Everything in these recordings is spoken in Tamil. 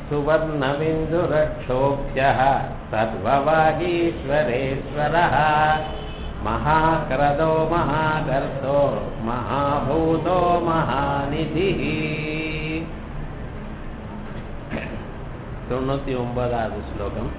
सुवर्णबिन्दुरक्षोभ्यः सर्ववागीश्वरेश्वरः महाक्रदो महागर्तो महाभूतो महानिधिः தொண்ணூத்தி ஒன்பதாவது ஸ்லோகம்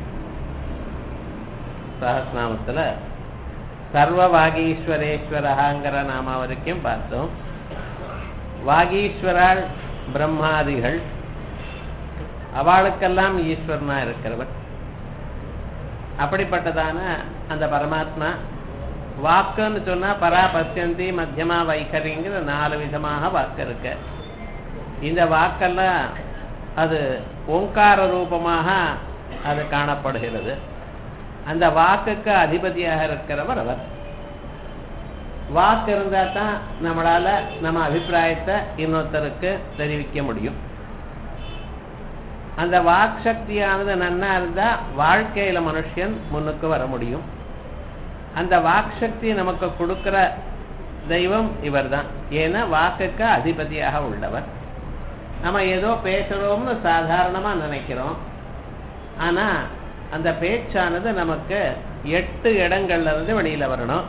சஹஸ்நாமத்துல சர்வ வாகீஸ்வரேஸ்வரஹாங்கிற நாம வரைக்கும் பார்த்தோம் வாகீஸ்வரால் பிரம்மாதிகள் அவளுக்கெல்லாம் ஈஸ்வரனா இருக்கிறவர் அப்படிப்பட்டதான அந்த பரமாத்மா வாக்குன்னு சொன்னா பரா பசியந்தி மத்தியமா வைகரிங்கிற நாலு விதமாக வாக்கு இருக்கு இந்த வாக்கெல்லாம் அது ஓங்கார ரூபமாக அது காணப்படுகிறது அந்த வாக்குக்கு அதிபதியாக இருக்கிறவர் அவர் வாக்கு இருந்தா தான் நம்மளால நம்ம அபிப்பிராயத்தை இன்னொருத்தருக்கு தெரிவிக்க முடியும் அந்த வாக் சக்தியானது நன்னா இருந்தா வாழ்க்கையில மனுஷன் முன்னுக்கு வர முடியும் அந்த வாக் சக்தி நமக்கு கொடுக்கிற தெய்வம் இவர்தான் ஏன்னா வாக்குக்கு அதிபதியாக உள்ளவர் நம்ம ஏதோ பேசுறோம்னு சாதாரணமா நினைக்கிறோம் ஆனா அந்த பேச்சானது நமக்கு எட்டு இடங்கள்ல இருந்து வெளியில வரணும்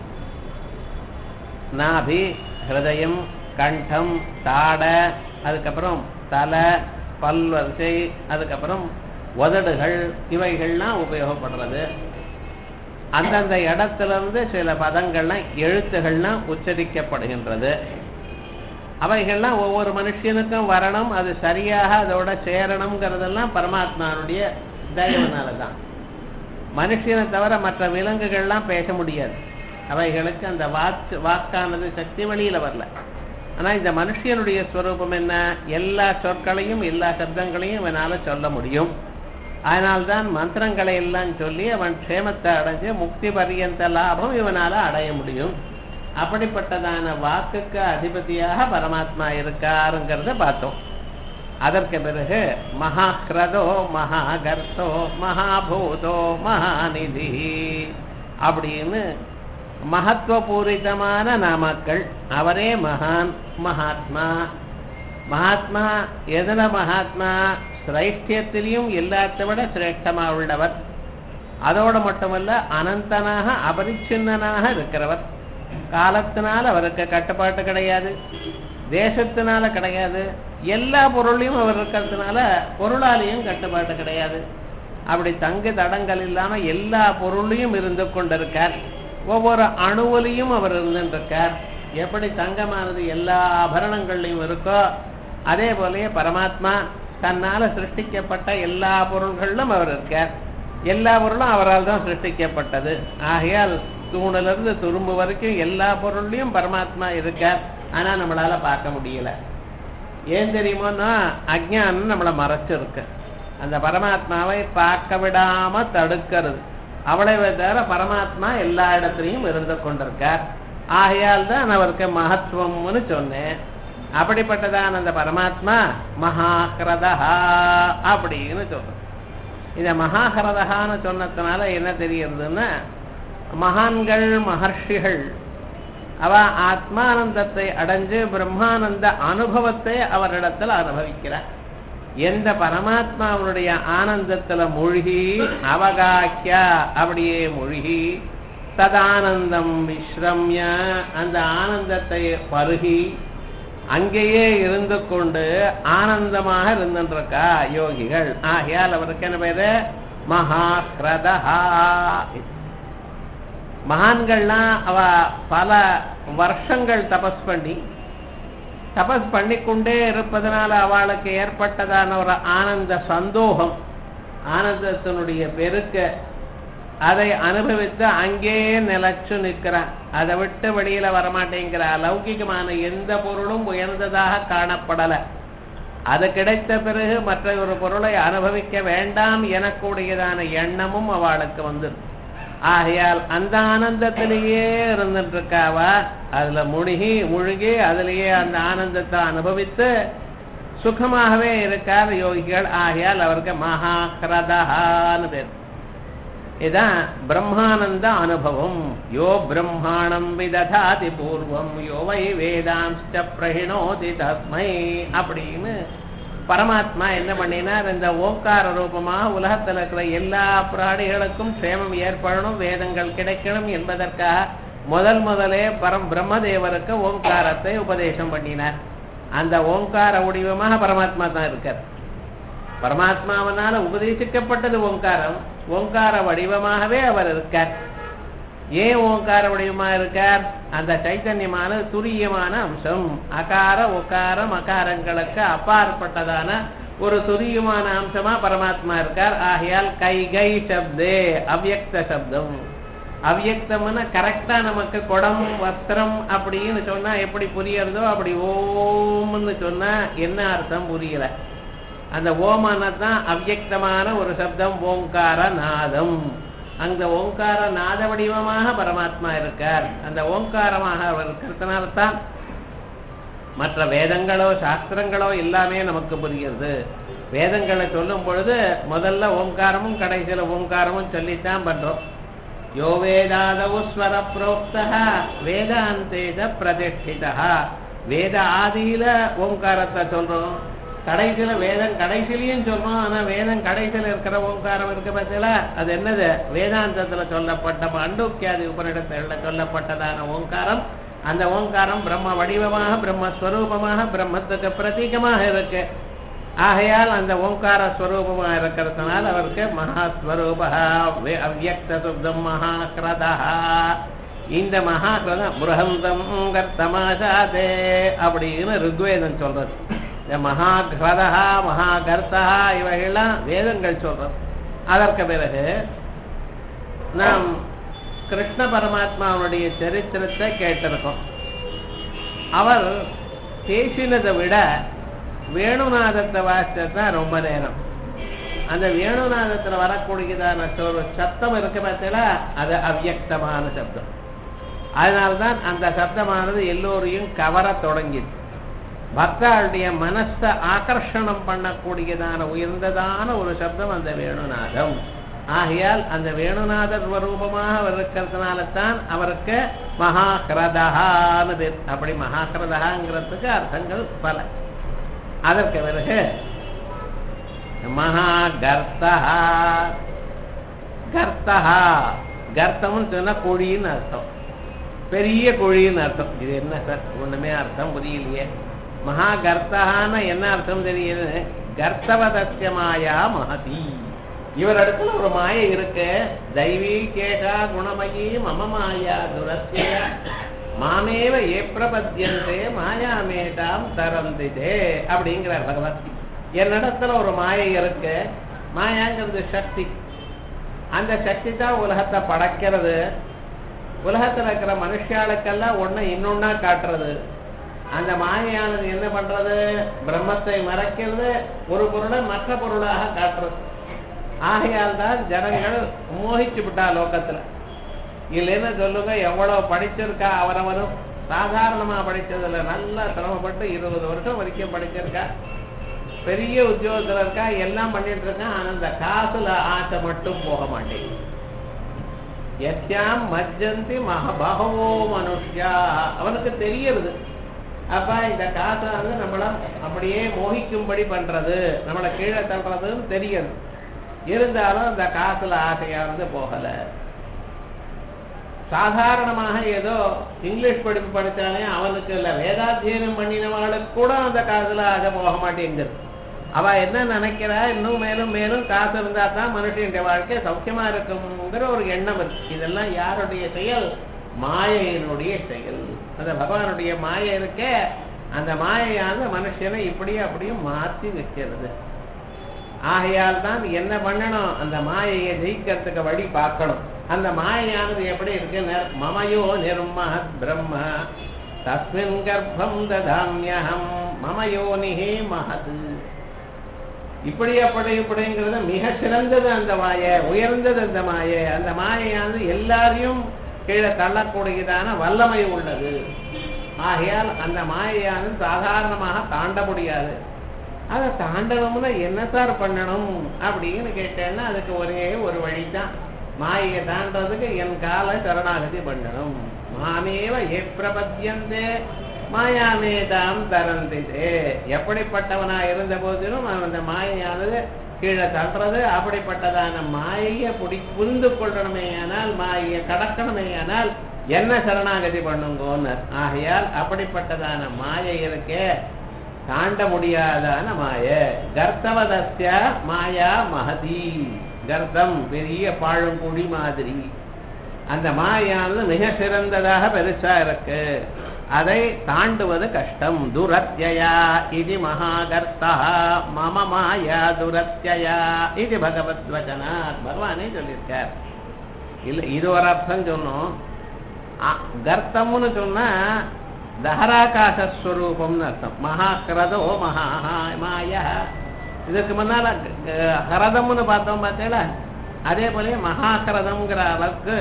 நாபி ஹிருதயம் கண்டம் தாடை அதுக்கப்புறம் தலை பல்வரிசை அதுக்கப்புறம் உதடுகள் இவைகள்லாம் உபயோகப்படுறது அந்தந்த இடத்துல இருந்து சில பதங்கள்லாம் எழுத்துகள்லாம் உச்சரிக்கப்படுகின்றது அவைகள்லாம் ஒவ்வொரு மனுஷனுக்கும் வரணும் அது சரியாக அதோட சேரணுங்கிறதெல்லாம் பரமாத்மானுடைய தயவுனால தான் மனுஷனை தவிர மற்ற விலங்குகள்லாம் பேச முடியாது அவைகளுக்கு அந்த வாக்கு வாக்கானது சக்தி வெளியில வரல ஆனா இந்த மனுஷனுடைய ஸ்வரூபம் என்ன எல்லா சொற்களையும் எல்லா சப்தங்களையும் இவனால சொல்ல முடியும் அதனால்தான் மந்திரங்களை எல்லாம் சொல்லி அவன் க்ஷேமத்தை அடைஞ்சு முக்தி பரியந்த லாபம் இவனால அடைய முடியும் அப்படிப்பட்டதான வாக்குக்கு அதிபதியாக பரமாத்மா இருக்காருங்கிறத பார்த்தோம் அதற்கு பிறகு மகாஹ்ரதோ மகாகர்த்தோ மகாபூதோ மகாநிதி அப்படின்னு மகத்துவபூரிதமான நாமக்கள் அவரே மகான் மகாத்மா மகாத்மா எதன மகாத்மா சிரைஷ்டியத்திலையும் எல்லாத்தை விட சிரேஷ்டமா உள்ளவர் அதோடு மட்டுமல்ல அனந்தனாக அபரிச்சின்னனாக இருக்கிறவர் காலத்தினால் அவருக்கு கட்டுப்பாட்டு கிடையாது தேசத்தினால கிடையாது எல்லா பொருளையும் அவர் இருக்கிறதுனால பொருளாலையும் கட்டுப்பாட்டு கிடையாது அப்படி தங்கு தடங்கள் இல்லாம எல்லா பொருளையும் இருந்து கொண்டிருக்கார் ஒவ்வொரு அணுவிலையும் அவர் இருந்துருக்கார் எப்படி தங்கமானது எல்லா ஆபரணங்கள்லையும் இருக்கோ அதே போலயே பரமாத்மா தன்னால சிருஷ்டிக்கப்பட்ட எல்லா பொருள்களிலும் அவர் இருக்கார் எல்லா பொருளும் அவரால் தான் சிருஷ்டிக்கப்பட்டது ஆகையால் தூணிலிருந்து துரும்பு வரைக்கும் எல்லா பொருள்லையும் பரமாத்மா இருக்கார் ஆனா நம்மளால பார்க்க முடியல ஏன் தெரியுமோன்னா அஜ்ஞானம் நம்மளை மறைச்சிருக்கு அந்த பரமாத்மாவை பார்க்க விடாம தடுக்கிறது அவளை தவிர பரமாத்மா எல்லா இடத்துலையும் இருந்து கொண்டிருக்கார் ஆகையால் தான் அவருக்கு மகத்துவம்னு சொன்னேன் அப்படிப்பட்டதான் அந்த பரமாத்மா மகாஹிரதா அப்படின்னு சொல்றோம் இந்த மகாஹிரதகான்னு சொன்னதுனால என்ன தெரியுதுன்னா மகான்கள் மகர்ஷிகள் அவ ஆத்மானந்தத்தை அடைஞ்சு பிரம்மானந்த அனுபவத்தை அவரிடத்தில் அனுபவிக்கிறார் எந்த பரமாத்மாவுடைய ஆனந்தத்துல மூழ்கி அவகாக்கியா அப்படியே மூழ்கி ததானந்தம் விஸ்ரம்ய அந்த ஆனந்தத்தை பருகி அங்கேயே இருந்து கொண்டு ஆனந்தமாக இருந்துருக்கா யோகிகள் ஆகையால் அவருக்கு என்ன பேரு மகாஹ்ரதா மகான்கள்லாம் அவ பல வருஷங்கள் தபஸ் பண்ணி தபஸ் பண்ணிக்கொண்டே இருப்பதனால அவளுக்கு ஏற்பட்டதான ஒரு ஆனந்த சந்தோகம் ஆனந்தத்தினுடைய பெருக்க அதை அனுபவித்து அங்கேயே நிலைச்சு நிற்கிறான் அதை விட்டு வெளியில வரமாட்டேங்கிற லௌகிகமான எந்த பொருளும் உயர்ந்ததாக காணப்படல அது கிடைத்த பிறகு மற்ற ஒரு பொருளை அனுபவிக்க வேண்டாம் எனக்கூடியதான எண்ணமும் அவளுக்கு வந்தது ஆகையால் அந்த ஆனந்தத்திலேயே இருந்துட்டு இருக்காவா அதுல முழுகி முழுகி அதுலேயே அந்த ஆனந்தத்தை அனுபவித்து சுகமாகவே இருக்கார் யோகிகள் ஆகையால் அவருக்கு மகாஹ்ரதான்னு பேர் இதான் பிரம்மானந்த அனுபவம் யோ பிரம்மாணம் விததாதி பூர்வம் யோ வை வேதாம்ச பிரகிணோதி தஸ்மை அப்படின்னு பரமாத்மா என்ன பண்ணினார் இந்த ஓங்கார ரூபமா உலகத்துல இருக்கிற எல்லா பிராணிகளுக்கும் க்ஷேமம் ஏற்படணும் வேதங்கள் கிடைக்கணும் என்பதற்காக முதல் முதலே பரம் பிரம்மதேவருக்கு ஓங்காரத்தை உபதேசம் பண்ணினார் அந்த ஓங்கார வடிவமாக பரமாத்மா தான் இருக்கார் பரமாத்மாவனால உபதேசிக்கப்பட்டது ஓங்காரம் ஓங்கார வடிவமாகவே அவர் இருக்கார் ஏன் ஓங்கார வடிவமா இருக்கார் அந்த சைத்தன்யமான துரியமான அம்சம் அகார ஒகாரம் அகாரங்களுக்கு அப்பாற்பட்டதான ஒரு துரியமான அம்சமா பரமாத்மா இருக்கார் ஆகையால் கை கை சப்தே அவ்யக்த சப்தம் அவ்யக்தம்னா கரெக்டா நமக்கு குடம் வஸ்திரம் அப்படின்னு சொன்னா எப்படி புரியறதோ அப்படி ஓம்னு சொன்னா என்ன அர்த்தம் புரியல அந்த ஓமான தான் அவ்யக்தமான ஒரு சப்தம் ஓங்கார நாதம் அந்த ஓங்கார நாத வடிவமாக பரமாத்மா இருக்கார் அந்த ஓங்காரமாக அவர் இருக்கிறதுனால தான் மற்ற வேதங்களோ சாஸ்திரங்களோ எல்லாமே நமக்கு புரிகிறது வேதங்களை சொல்லும் பொழுது முதல்ல ஓங்காரமும் கடைசியில ஓங்காரமும் சொல்லித்தான் பண்றோம் யோ வேதாதவு ஸ்வர புரோக்தா வேதாந்தேத பிரதிஷ்டிதா வேத ஆதியில ஓங்காரத்தை சொல்றோம் கடைசியில வேதம் கடைசிலையும் சொல்றோம் ஆனா வேதம் கடைசியில இருக்கிற ஓங்காரம் இருக்கு பார்த்தீங்களா அது என்னது வேதாந்தத்துல சொல்லப்பட்ட அண்டோக்கியாதி உபனிடத்துல சொல்லப்பட்டதான ஓங்காரம் அந்த ஓங்காரம் பிரம்ம வடிவமாக பிரம்மஸ்வரூபமாக பிரம்மத்துக்கு பிரதீகமாக இருக்கு ஆகையால் அந்த ஓங்கார ஸ்வரூபமா இருக்கிறதுனால அவருக்கு மகாஸ்வரூபா அவ்யக்த சுப்தம் மகாக்கிரதா இந்த மகாக்கிரதம் புரஹந்தம் கர்த்தமாசாதே அப்படின்னு ருக்வேதம் சொல்றது இந்த மகாகிரதா மகாகர்த்தா இவைகள்லாம் வேதங்கள் சொல்றது அதற்கு பிறகு நாம் கிருஷ்ண பரமாத்மாவுடைய சரித்திரத்தை கேட்டிருக்கோம் அவர் பேசினதை விட வேணுநாதத்தை வாசிச்சதான் ரொம்ப நேரம் அந்த வேணுநாதத்துல வரக்கூடியதான ஒரு சப்தம் இருக்கு பார்த்தீங்களா அது அவ்யக்தமான சப்தம் அதனால்தான் அந்த சப்தமானது எல்லோரையும் கவர தொடங்கிது பக்தாளுடைய மனசை ஆகர்ஷணம் பண்ணக்கூடியதான உயர்ந்ததான ஒரு சப்தம் அந்த வேணுநாதம் ஆகையால் அந்த வேணுநாதர் ஸ்வரூபமாக அவர் இருக்கிறதுனால தான் அவருக்கு மகாகிரதகான்னு பேர் அப்படி மகாகிரதகாங்கிறதுக்கு அர்த்தங்கள் பல அதற்கு பிறகு மகாகர்த்தா கர்த்தா கர்த்தம்னு சொன்னா குழின்னு அர்த்தம் பெரிய குழின்னு அர்த்தம் இது என்ன சார் ஒண்ணுமே அர்த்தம் புரியலையே மகாகர்த்தான என்ன அர்த்தம் தெரியுது கர்த்தவதஸ்ய மாயா மகதி இவர் இடத்துல ஒரு மாயை இருக்கு தெய்வீ கேஷா குணமயி மம மாயா துரஸ்ய மாமேவ ஏ பிரபத்தியந்தே மாயாமேட்டாம் தரந்திதே அப்படிங்கிறார் பகவான் என்னிடத்துல ஒரு மாயை இருக்கு மாயாங்கிறது சக்தி அந்த சக்தி தான் உலகத்தை படைக்கிறது உலகத்துல இருக்கிற மனுஷாளுக்கெல்லாம் ஒண்ணு இன்னொன்னா காட்டுறது அந்த மாயையானது என்ன பண்றது பிரம்மத்தை மறைக்கிறது ஒரு பொருளை மற்ற பொருளாக காட்டுறது ஆகையால் தான் ஜனங்கள் மோகிச்சு விட்டா லோகத்துல இல்லைன்னு சொல்லுங்க எவ்வளவு படிச்சிருக்கா அவரவரும் சாதாரணமா படிச்சதுல நல்லா சிரமப்பட்டு இருபது வருஷம் வரைக்கும் படிச்சிருக்கா பெரிய உத்தியோகத்துல இருக்கா எல்லாம் பண்ணிட்டு இருக்கான் ஆனா அந்த காசுல ஆசை மட்டும் போக மாட்டேங்குது எத்தியாம் மஜ்ஜந்தி மக பகவோ மனுஷ்யா அவனுக்கு தெரியறது அப்ப இந்த காசை வந்து நம்மள அப்படியே மோகிக்கும்படி பண்றது நம்மளை கீழே தள்ளுறதுன்னு தெரியுது இருந்தாலும் அந்த காசுல ஆசையானது போகல சாதாரணமாக ஏதோ இங்கிலீஷ் படிப்பு படித்தாலே அவனுக்கு இல்ல வேதாத்தியனம் பண்ணினவர்களுக்கு கூட அந்த காசுல ஆசை போக மாட்டேங்குது அவ என்ன நினைக்கிறா இன்னும் மேலும் மேலும் காசு இருந்தா தான் மனுஷனுடைய வாழ்க்கை சௌக்கியமா இருக்குங்கிற ஒரு எண்ணம் இருக்கு இதெல்லாம் யாருடைய செயல் மாயையினுடைய செயல் அந்த பகவானுடைய மாயை இருக்க அந்த மாயையானது மனுஷனை இப்படியும் அப்படியும் மாற்றி வைக்கிறது ஆகையால் தான் என்ன பண்ணணும் அந்த மாயையை ஜெயிக்கிறதுக்கு வழி பார்க்கணும் அந்த மாயையானது எப்படி இருக்கு மமயோ நிர்மஹத் பிரம்ம தஸ்மின் கர்ப்பம் ததாமியகம் மமயோனிஹே மகது இப்படி அப்படி இப்படிங்கிறது மிக சிறந்தது அந்த மாயை உயர்ந்தது அந்த மாயை அந்த மாயையானது எல்லாரையும் கீழே தள்ளக்கூடியதான வல்லமை உள்ளது ஆகையால் அந்த மாயையானது சாதாரணமாக தாண்ட முடியாது அதை தாண்டணும்னா என்ன சார் பண்ணணும் அப்படின்னு கேட்டேன்னா அதுக்கு ஒரே ஒரு வழிதான் மாயை தாண்டதுக்கு என் கால சரணாகதி பண்ணணும் மாமேவ ஏ பிரபத்தியந்தே மாயாமேதாம் தரந்திதே எப்படிப்பட்டவனா இருந்த போதிலும் அவன் அந்த மாயையானது கீழே தள்ளுறது அப்படிப்பட்டதான மாயையை புடி புரிந்து கொள்ளணுமே ஆனால் மாயையை கடக்கணுமே ஆனால் என்ன சரணாகதி பண்ணுங்கோன்னு ஆகையால் அப்படிப்பட்டதான மாயை இருக்கே தாண்ட முடியாதான மாய கர்த்தவதஸ்ய மாயா மகதி கர்த்தம் பெரிய பாழுங்குடி மாதிரி அந்த மாயானது மிக சிறந்ததாக பெருசா இருக்கு அதை தாண்டுவது கஷ்டம் துரத்யயா இது மகாகர்த்தா மம மாயா துரத்யயா இது பகவத் வச்சனா பகவானே சொல்லியிருக்கார் இல்ல இது ஒரு அர்த்தம் சொன்னோம் அ- கர்த்தம்னு சொன்னா தஹராகாசஸ்வரூபம்னு அர்த்தம் மகாக்கிரதோ மகா மாயா இதுக்கு முன்னால க- ஹரதம்னு பார்த்தோம் பார்த்தீங்களா அதே போல மகாக்கிரதம்ங்கிற அளவுக்கு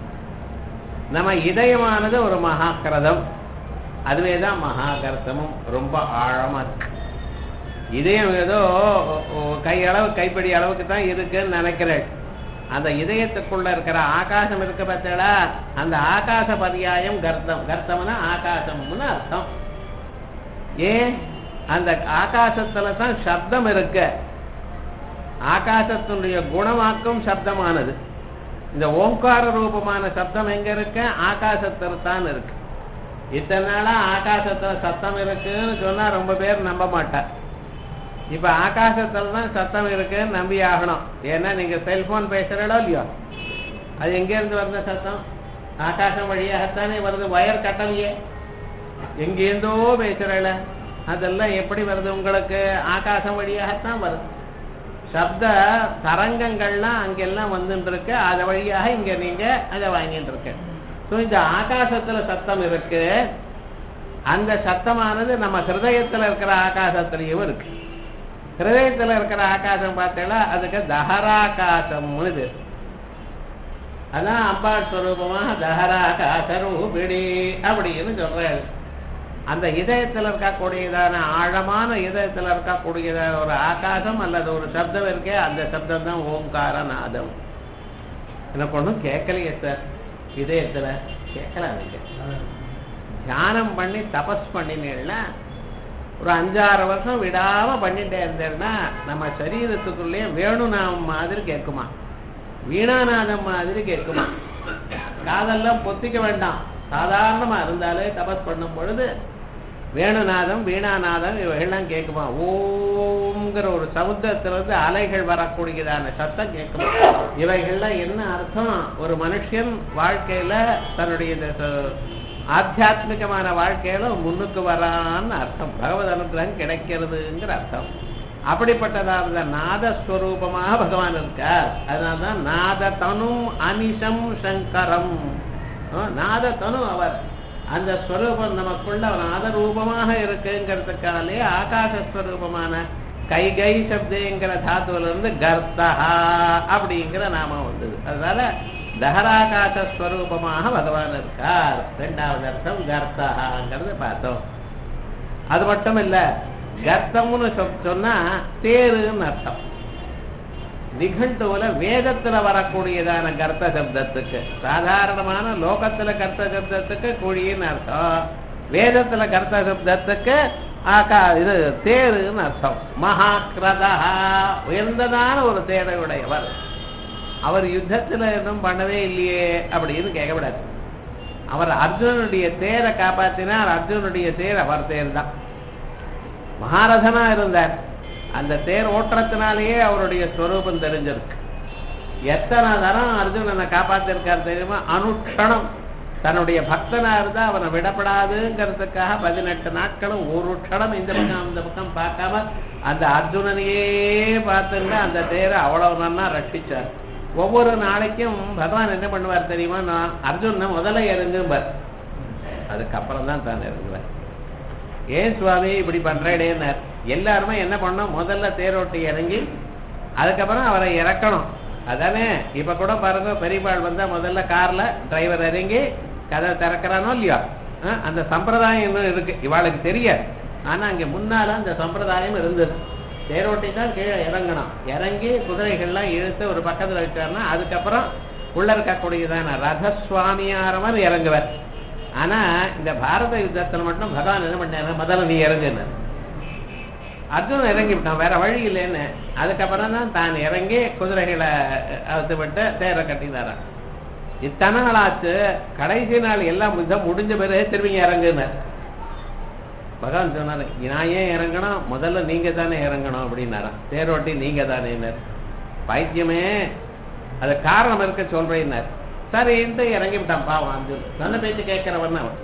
நம்ம இதயமானது ஒரு மகாக்கிரதம் அதுவே தான் மகாகர்த்தமும் ரொம்ப ஆழமா இருக்கு இதயம் ஏதோ ஒ- ஒ- கை அளவு கைப்பிடி அளவுக்கு தான் இருக்குன்னு நினைக்கிறேன் அந்த இதயத்துக்குள்ள இருக்கிற ஆகாசம் இருக்கு பார்த்தீங்களா அந்த ஆகாச பரியாயம் கர்த்தம் கர்த்தம்னா ஆகாசம்னு அர்த்தம் ஏன் அந்த ஆகாசத்துல தான் சப்தம் இருக்கு ஆகாசத்தினுடைய குணமாக்கும் சப்தமானது இந்த ஓங்கார ரூபமான சப்தம் எங்க இருக்கு ஆகாசத்துல தான் இருக்கு இத்தனை நாளா ஆகாசத்துல சத்தம் இருக்குன்னு சொன்னா ரொம்ப பேர் நம்ப மாட்டார் இப்ப ஆகாசத்துல தான் சத்தம் இருக்குன்னு நம்பி ஆகணும் ஏன்னா நீங்க செல்போன் பேசுறீங்களோ இல்லையோ அது எங்க இருந்து வருது சத்தம் ஆகாசம் வழியாகத்தானே வருது வயர் கட்டலையே எங்கேருந்தோ பேசுறல அதெல்லாம் எப்படி வருது உங்களுக்கு ஆகாசம் வழியாகத்தான் வருது சப்த தரங்கங்கள்லாம் அங்கெல்லாம் வந்துட்டு இருக்கு அது வழியாக இங்க நீங்க அதை வாங்கிட்டு இருக்க ஸோ இந்த ஆகாசத்துல சத்தம் இருக்கு அந்த சத்தமானது நம்ம ஹிருதயத்துல இருக்கிற ஆகாசத்திலையும் இருக்கு ஹிருதயத்துல இருக்கிற ஆகாசம் பார்த்தீங்களா அதுக்கு தஹராகாசம்னு பேர் அதான் அம்பாள் ஸ்வரூபமாக தஹராகாசரூபிணி அப்படின்னு சொல்றாரு அந்த இதயத்துல இருக்கக்கூடியதான ஆழமான இதயத்துல இருக்கக்கூடியதான ஒரு ஆகாசம் அல்லது ஒரு சப்தம் இருக்கே அந்த சப்தம் தான் ஓங்கார நாதம் எனக்கு ஒன்றும் கேட்கலையே சார் இதயத்துல கேட்கலாம் நீங்க தியானம் பண்ணி தபஸ் பண்ணினேன்னா ஒரு அஞ்சாறு வருஷம் விடாம பண்ணிட்டே இருந்தேன்னா நம்ம சரீரத்துக்குள்ளேயே வேணுநாமம் மாதிரி கேட்குமா வீணாநாதம் மாதிரி கேட்குமா காதெல்லாம் பொத்திக்க வேண்டாம் சாதாரணமா இருந்தாலே தபஸ் பண்ணும் பொழுது வேணுநாதம் வீணாநாதம் இவைகள்லாம் கேட்குமா ஓம்ங்கிற ஒரு சமுத்திரத்திலிருந்து அலைகள் வரக்கூடியதான சத்தம் கேட்குமா இவைகள்லாம் என்ன அர்த்தம் ஒரு மனுஷன் வாழ்க்கையில தன்னுடைய இந்த ச- ஆத்தியாத்மிகமான வாழ்க்கையில முன்னுக்கு வரான்னு அர்த்தம் பகவத் அனுகிரகம் கிடைக்கிறதுங்கிற அர்த்தம் அப்படிப்பட்டதாவது நாதஸ்வரூபமாக பகவான் இருக்கார் அதனால்தான் நாத தனும் அனிஷம் சங்கரம் ஆ, நாத தனு அவர் அந்த ஸ்வரூபம் நமக்குள்ள நாத ரூபமாக இருக்குங்கிறதுக்காலே ஆகாசஸ்வரூபமான கை கை சப்தங்கிற தாத்துவில இருந்து கர்த்தஹா அப்படிங்கிற நாமம் வந்தது அதனால தஹராகாச ஸ்வரூபமாக பகவான் இருக்கார் ரெண்டாவது அர்த்தம் கர்த்தஹாங்கிறத பார்த்தோம் அது மட்டும் இல்ல கர்த்தம்னு சொ- சொன்னா தேருன்னு அர்த்தம் நிகழ்த்துவல வேதத்துல வரக்கூடியதான கர்த்த சப்தத்துக்கு சாதாரணமான லோகத்துல கர்த்த சப்தத்துக்கு குழின்னு அர்த்தம் வேதத்துல கர்த்த சப்தத்துக்கு ஆகா இது தேருன்னு அர்த்தம் மகாக்கிரதா உயர்ந்ததான ஒரு தேரை உடையவர் அவர் யுத்தத்துல இன்னும் பண்ணவே இல்லையே அப்படின்னு கேட்கக்கூடாது அவர் அர்ஜுனனுடைய தேரை காப்பாத்தினார் அர்ஜுனனுடைய தேர் அவர் தேர் தான் மகாரதனா இருந்தார் அந்த தேர் ஓட்டுறதுனாலேயே அவருடைய ஸ்வரூபம் தெரிஞ்சிருக்கு எத்தனை தரம் அர்ஜுனனை காப்பாத்திருக்கார் தெரியுமா அனுட்சணம் தன்னுடைய பக்தனா இருந்தா அவனை விடப்படாதுங்கிறதுக்காக பதினெட்டு நாட்களும் ஒரு க்ஷணம் இந்த பக்கம் அந்த பக்கம் பார்க்காம அந்த அர்ஜுனனையே பார்த்துட்டு அந்த தேரை அவ்வளவு நன்னா ரட்சிச்சார் ஒவ்வொரு நாளைக்கும் பகவான் என்ன பண்ணுவார் தெரியுமா நான் அர்ஜுனனை முதல்ல இறங்கும்பார் அதுக்கப்புறம் தான் தான் இறங்குவார் ஏன் சுவாமி இப்படி பண்றேடேன்னார் எல்லாருமே என்ன பண்ணோம் முதல்ல தேரோட்டி இறங்கி அதுக்கப்புறம் அவரை இறக்கணும் அதானே இப்ப கூட பாருங்க பெரியபாள் வந்தா முதல்ல கார்ல டிரைவர் இறங்கி கதை திறக்கிறானோ இல்லையோ ஆ, அந்த சம்பிரதாயம் இன்னும் இருக்கு இவாளுக்கு தெரியாது ஆனா அங்க முன்னால அந்த சம்பிரதாயம் இருந்தது தேரோட்டி தான் கீழே இறங்கணும் இறங்கி குதிரைகள்லாம் இழுத்து ஒரு பக்கத்துல வச்சாருன்னா அதுக்கப்புறம் உள்ள இருக்கக்கூடியதான ரத சுவாமியாரவர் இறங்குவார் ஆனா இந்த பாரத யுத்தத்துல மட்டும் பகவான் என்ன பண்ணாரு முதல்ல நீ இறங்குனார் அர்ஜுனன் இறங்கி விட்டான் வேற வழி இல்லைன்னு அதுக்கப்புறம் தான் தான் இறங்கி குதிரைகளை அவுத்து விட்டு தேரை கட்டினாரான் இத்தனை நாள் ஆச்சு கடைசி நாள் எல்லாம் யுத்தம் முடிஞ்ச பிறகு திரும்பி இறங்குனார் பகவான் சொன்னாரு நான் ஏன் இறங்கணும் முதல்ல நீங்க தானே இறங்கணும் அப்படின்னாராம் தேரோட்டி நீங்க தானேன்னார் பைத்தியமே அது காரணம் இருக்க சொல்றேன்னார் சரின்ட்டு இறங்கி விட்டான் பாவம் அர்ஜுன் நல்ல பேச்சு கேட்கிறவன் அவன்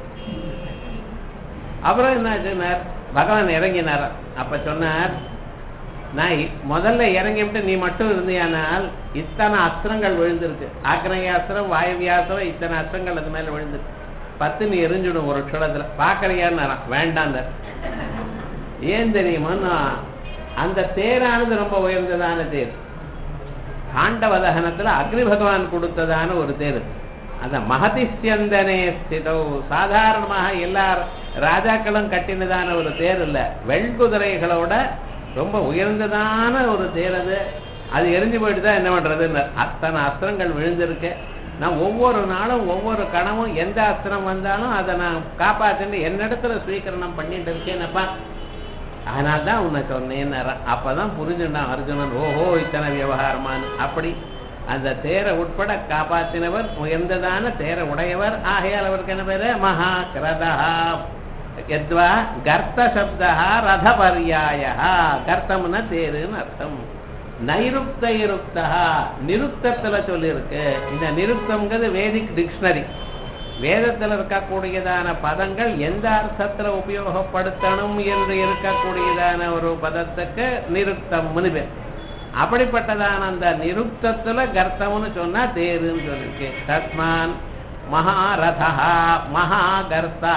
அப்புறம் என்னாச்சுன்னார் பகவான் இறங்கினார் அப்ப சொன்னார் நான் இ- முதல்ல இறங்கி விட்டு நீ மட்டும் இருந்தியானால் இத்தனை அஸ்திரங்கள் விழுந்திருக்கு ஆக்னயாஸ்திரம் வாயுவியாஸ்திரம் இத்தனை அஸ்திரங்கள் அது மேல விழுந்திருக்கு பத்து நீ எரிஞ்சிடும் ஒரு க்ஷணத்துல பாக்கறியான்னு வேண்டாம் ஏன் தெரியுமா அந்த தேரானது ரொம்ப உயர்ந்ததான தேர் காண்டவ தகனத்துல அக்னி பகவான் கொடுத்ததான ஒரு தேர் அந்த மகதிஸ்யந்தனே ஸ்திதோ சாதாரணமாக எல்லா ராஜாக்களும் கட்டினதான ஒரு தேர் இல்ல வெண்குதிரைகளோட ரொம்ப உயர்ந்ததான ஒரு தேர் அது அது எரிஞ்சு போயிட்டு தான் என்ன பண்றதுன்னு அத்தனை அஸ்திரங்கள் விழுந்திருக்கு நான் ஒவ்வொரு நாளும் ஒவ்வொரு கணமும் எந்த அஸ்திரம் வந்தாலும் அதை நான் காப்பாத்திட்டு என்னிடத்துல ஸ்வீகரணம் பண்ணிட்டு இருக்கேனப்பா அதனால தான் உன்னை சொன்னேன்னு அப்பதான் புரிஞ்சுட்டான் அர்ஜுனன் ஓஹோ இத்தனை விவகாரமான்னு அப்படி அந்த தேரை உட்பட காப்பாத்தினவர் உயர்ந்ததான தேரை உடையவர் ஆகையால் அவருக்கு என்ன பேரு மகா கிரதா எத்வா கர்த்த சப்தா ரத பர்யாய கர்த்தம்னா தேருன்னு அர்த்தம் நைருக்த இருக்தா நிருக்தத்துல சொல்லியிருக்கு இந்த நிருக்தம்ங்கிறது வேதிக் டிக்ஷனரி வேதத்தில் இருக்கக்கூடியதான பதங்கள் எந்த அர்த்தத்துல உபயோகப்படுத்தணும் என்று இருக்கக்கூடியதான ஒரு பதத்துக்கு நிருக்தம்னு பேர் அப்படிப்பட்டதான அந்த நிருக்தத்துல கர்த்தம்னு சொன்னா தேருன்னு சொல்லிருக்கு தஸ்மான் மகாரதா மகாகர்த்தா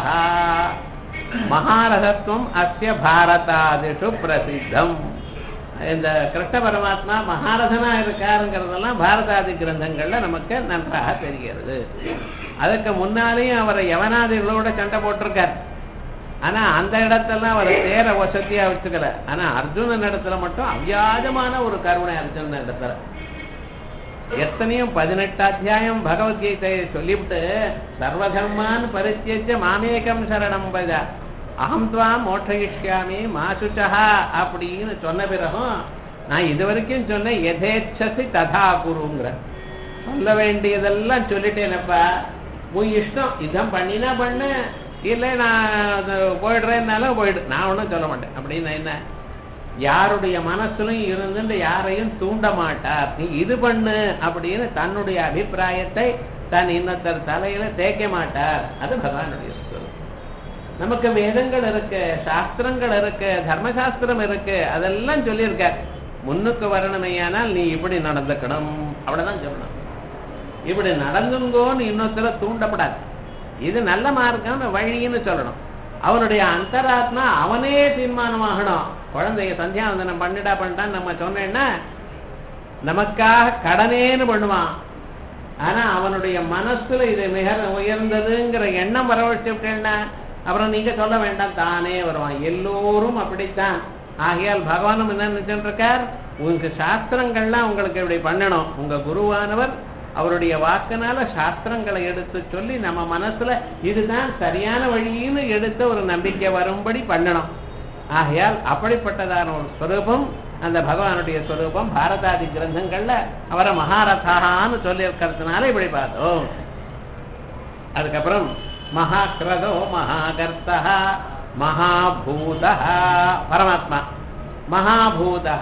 மகாரதத்துவம் அஸ்ய பாரதாதிஷு பிரசித்தம் இந்த கிருஷ்ண பரமாத்மா மகாரதனா இருக்காருங்கிறதெல்லாம் பாரதாதி கிரந்தங்கள்ல நமக்கு நன்றாக தெரிகிறது அதுக்கு முன்னாலேயும் அவரை யவனாதிகளோட சண்டை போட்டிருக்கார் ஆனா அந்த இடத்தெல்லாம் அவர் தேர வசதியா வச்சுக்கல ஆனா அர்ஜுனன் இடத்துல மட்டும் அவ்வியாஜமான ஒரு கருணை அர்ஜுனன் இடத்துல எத்தனையோ பதினெட்டு அத்தியாயம் பகவத்கீதையை சொல்லிவிட்டு சர்வதர்மான் பரித்தியஜ மாமேகம் சரணம் பஜ அகம் துவா மோட்சயிஷ்யாமி மாசுச்சா அப்படின்னு சொன்ன பிறகும் நான் இது வரைக்கும் சொன்னேன் எதேச்சசி ததா குருங்கிற சொல்ல வேண்டியதெல்லாம் சொல்லிட்டேனப்பா உன் இஷ்டம் இதான் பண்ணினா பண்ணு இல்லை நான் அது போயிடுறேன்னாலும் போயிடு நான் ஒன்றும் சொல்ல மாட்டேன் அப்படின்னு என்ன யாருடைய மனசுலையும் இருந்துட்டு யாரையும் தூண்ட மாட்டார் நீ இது பண்ணு அப்படின்னு தன்னுடைய அபிப்பிராயத்தை தன் இன்னொருத்தர் தலையில தேய்க்க மாட்டார் அது பகவானுடைய சொல் நமக்கு வேதங்கள் இருக்கு சாஸ்திரங்கள் இருக்கு தர்மசாஸ்திரம் இருக்கு அதெல்லாம் சொல்லியிருக்க முன்னுக்கு வரணுமையானால் நீ இப்படி நடந்துக்கணும் அவ்வளவுதான் சொல்லணும் இப்படி நடந்துங்கோன்னு இன்னொருத்தர தூண்டப்படாது இது நல்ல மார்க்கம் வழின்னு சொல்லணும் அவனுடைய அந்தராத்மா அவனே தீர்மானமாகணும் குழந்தைய சந்தியாவந்தனம் பண்ணிடா பண்ணிட்டான்னு நம்ம சொன்னேன்னா நமக்காக கடனேன்னு பண்ணுவான் ஆனா அவனுடைய மனசுல இது மிக உயர்ந்ததுங்கிற எண்ணம் வரவழைச்சு விட்டேன்னா அப்புறம் நீங்க சொல்ல வேண்டாம் தானே வருவான் எல்லோரும் அப்படித்தான் ஆகையால் பகவானும் என்ன நினைச்சுட்டு இருக்கார் உங்க சாஸ்திரங்கள்லாம் உங்களுக்கு இப்படி பண்ணணும் உங்க குருவானவர் அவருடைய வாக்குனால சாஸ்திரங்களை எடுத்து சொல்லி நம்ம மனசுல இதுதான் சரியான வழின்னு எடுத்த ஒரு நம்பிக்கை வரும்படி பண்ணணும் ஆகையால் அப்படிப்பட்டதான ஒரு ஸ்வரூபம் அந்த பகவானுடைய ஸ்வரூபம் பாரதாதி கிரந்தங்கள்ல அவரை மகாரதான்னு சொல்லி இருக்கிறதுனால இப்படி பார்த்தோம் அதுக்கப்புறம் மகாக்கிரதோ மகாகர்த்தா மகாபூதா பரமாத்மா மகாபூதா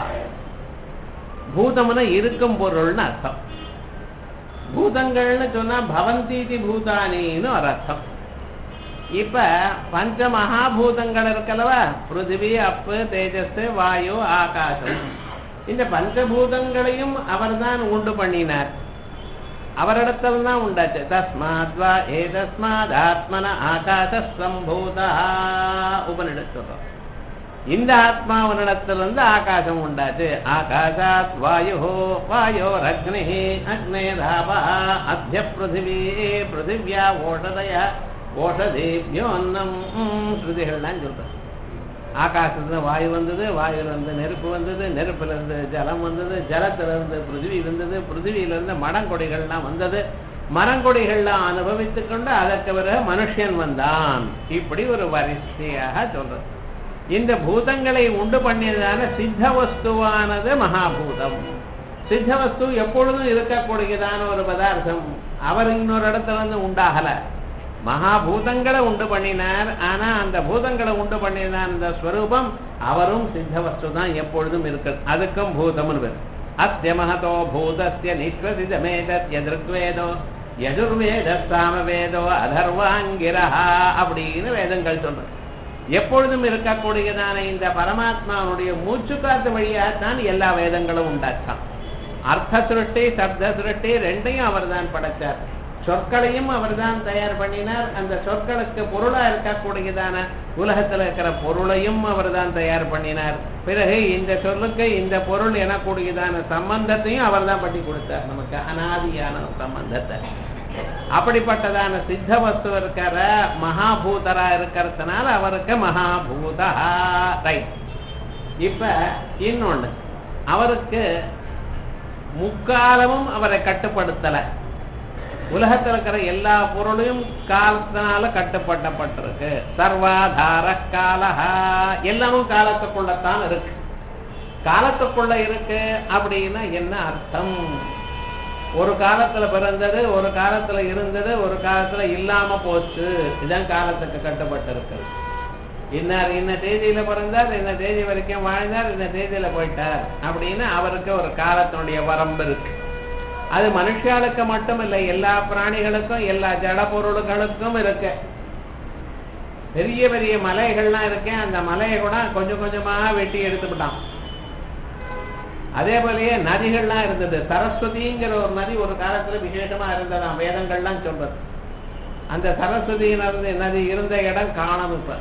பூதம்னா இருக்கும் பொருள்னு அர்த்தம் பூதங்கள்னு சொன்னா பவந்தீதி பூதானின்னு ஒரு அர்த்தம் இப்ப பஞ்ச மகாபூதங்கள் இருக்கல்லவா பிருத்திவி அப்பு தேஜஸ் வாயு ஆகாசம் இந்த பஞ்சபூதங்களையும் அவர்தான் உண்டு பண்ணினார் அவரிடத்தில் தான் உண்டாச்சு தஸ்மாத் வா ஏ தஸ்மாத் ஆத்மன ஆகாச சம்பூதா உபனிடத் சொல்றோம் இந்த ஆத்மாவனிடத்திலிருந்து ஆகாசம் உண்டாச்சு ஆகாசாத் வாயு வாயோ அக்னி அக்னேதாபா அத்திய பிருத்திவி பிருத்திவியா ஓஷதய ஓஷதேபியோன்னம் ஸ்ருதிகள்லாம் சொல்றோம் ஆகாசத்துல வாயு வந்தது வாயுல இருந்து நெருப்பு வந்தது நெருப்புல இருந்து ஜலம் வந்தது ஜலத்துல இருந்து பிருத்திவி இருந்தது பிருத்திவியில இருந்து மடங்கொடிகள்லாம் வந்தது மரங்கொடிகள்லாம் அனுபவித்துக் கொண்டு அதற்கு பிறகு மனுஷன் வந்தான் இப்படி ஒரு வரிசையாக சொல்றது இந்த பூதங்களை உண்டு பண்ணியதான சித்த வஸ்துவானது மகாபூதம் சித்த வஸ்து எப்பொழுதும் இருக்கக்கூடியதான ஒரு பதார்த்தம் அவர் இன்னொரு இடத்துல இருந்து உண்டாகல மகாபூதங்களை உண்டு பண்ணினார் ஆனா அந்த பூதங்களை உண்டு பண்ணின அந்த ஸ்வரூபம் அவரும் சித்த வஸ்து தான் எப்பொழுதும் இருக்கு அதுக்கும் பூதம்னு பேர் அஸ்ய மகதோ பூதஸ்ய நிஸ்வசிதமேதத் எதிர்வேதோ எதிர்வேத சாமவேதோ அதர்வாங்கிரஹா அப்படின்னு வேதங்கள் சொல்றது எப்பொழுதும் இருக்கக்கூடியதான இந்த பரமாத்மாவுடைய மூச்சு காத்து வழியாகத்தான் எல்லா வேதங்களும் உண்டாச்சான் அர்த்த சுருட்டி சப்த சுருட்டி ரெண்டையும் அவர்தான் படைச்சார் சொற்களையும் அவர்தான் தயார் பண்ணினார் அந்த சொற்களுக்கு பொருளா இருக்கக்கூடியதான உலகத்துல இருக்கிற பொருளையும் அவர்தான் தயார் பண்ணினார் பிறகு இந்த சொல்லுக்கு இந்த பொருள் எனக்கூடியதான சம்பந்தத்தையும் அவர்தான் பண்ணி கொடுத்தார் நமக்கு அனாதியான சம்பந்தத்தை அப்படிப்பட்டதான சித்த வஸ்து இருக்கிற மகாபூதரா இருக்கிறதுனால அவருக்கு மகாபூதா ரைட் இப்ப இன்னொன்னு அவருக்கு முக்காலமும் அவரை கட்டுப்படுத்தல உலகத்தில் இருக்கிற எல்லா பொருளையும் காலத்தினால கட்டுப்பட்டப்பட்டிருக்கு சர்வாதார காலஹா எல்லாமும் காலத்துக்குள்ளத்தான் இருக்கு காலத்துக்குள்ள இருக்கு அப்படின்னா என்ன அர்த்தம் ஒரு காலத்துல பிறந்தது ஒரு காலத்துல இருந்தது ஒரு காலத்துல இல்லாம போச்சு இதான் காலத்துக்கு கட்டுப்பட்டு இருக்குது இன்னார் இன்ன தேதியில பிறந்தார் இந்த தேதி வரைக்கும் வாழ்ந்தார் இந்த தேதியில போயிட்டார் அப்படின்னு அவருக்கு ஒரு காலத்தினுடைய வரம்பு இருக்கு அது மனுஷாளுக்கு மட்டும் இல்லை எல்லா பிராணிகளுக்கும் எல்லா ஜட பொருள்களுக்கும் இருக்கு பெரிய பெரிய மலைகள்லாம் இருக்கேன் அந்த மலையை கூட கொஞ்சம் கொஞ்சமா வெட்டி எடுத்துக்கிட்டான் அதே போலயே நதிகள்லாம் இருந்தது சரஸ்வதிங்கிற ஒரு நதி ஒரு காலத்துல விசேஷமா இருந்ததாம் வேதங்கள்லாம் சொல்றது அந்த சரஸ்வதி நதி இருந்த இடம் காணும் இப்ப